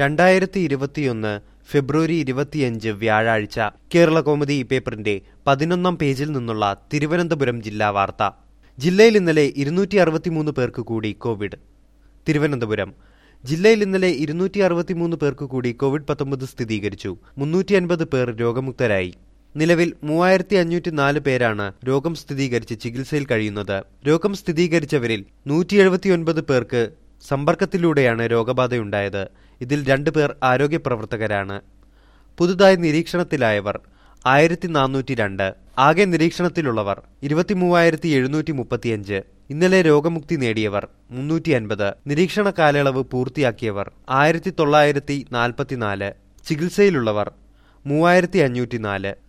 രണ്ടായിരത്തി ഇരുപത്തിയൊന്ന് ഫെബ്രുവരി ഇരുപത്തിയഞ്ച് വ്യാഴാഴ്ച കേരള കോമഡി ഈ പേപ്പറിന്റെ പതിനൊന്നാം പേജിൽ നിന്നുള്ള തിരുവനന്തപുരം ജില്ലാ വാർത്ത ജില്ലയിൽ ഇന്നലെ ഇരുന്നൂറ്റി അറുപത്തിമൂന്ന് പേർക്ക് കൂടി കോവിഡ് തിരുവനന്തപുരം ജില്ലയിൽ ഇന്നലെ ഇരുന്നൂറ്റി അറുപത്തിമൂന്ന് പേർക്ക് കൂടി കോവിഡ് പത്തൊമ്പത് സ്ഥിരീകരിച്ചു മുന്നൂറ്റി അൻപത് പേർ രോഗമുക്തരായി നിലവിൽ മൂവായിരത്തി അഞ്ഞൂറ്റി നാല് പേരാണ് രോഗം സ്ഥിരീകരിച്ച് ചികിത്സയിൽ കഴിയുന്നത് രോഗം സ്ഥിരീകരിച്ചവരിൽ നൂറ്റി എഴുപത്തിയൊൻപത് പേർക്ക് സമ്പർക്കത്തിലൂടെയാണ് രോഗബാധയുണ്ടായത് ഇതിൽ രണ്ടു പേർ ആരോഗ്യ പ്രവർത്തകരാണ് പുതുതായി നിരീക്ഷണത്തിലായവർ ആയിരത്തി നാനൂറ്റി രണ്ട് ആകെ നിരീക്ഷണത്തിലുള്ളവർ ഇരുപത്തിമൂവായിരത്തി എഴുന്നൂറ്റി മുപ്പത്തിയഞ്ച് ഇന്നലെ രോഗമുക്തി നേടിയവർ മുന്നൂറ്റി അൻപത് നിരീക്ഷണ കാലയളവ് പൂർത്തിയാക്കിയവർ ആയിരത്തി തൊള്ളായിരത്തി നാൽപ്പത്തിനാല് ചികിത്സയിലുള്ളവർ മൂവായിരത്തി അഞ്ഞൂറ്റി നാല്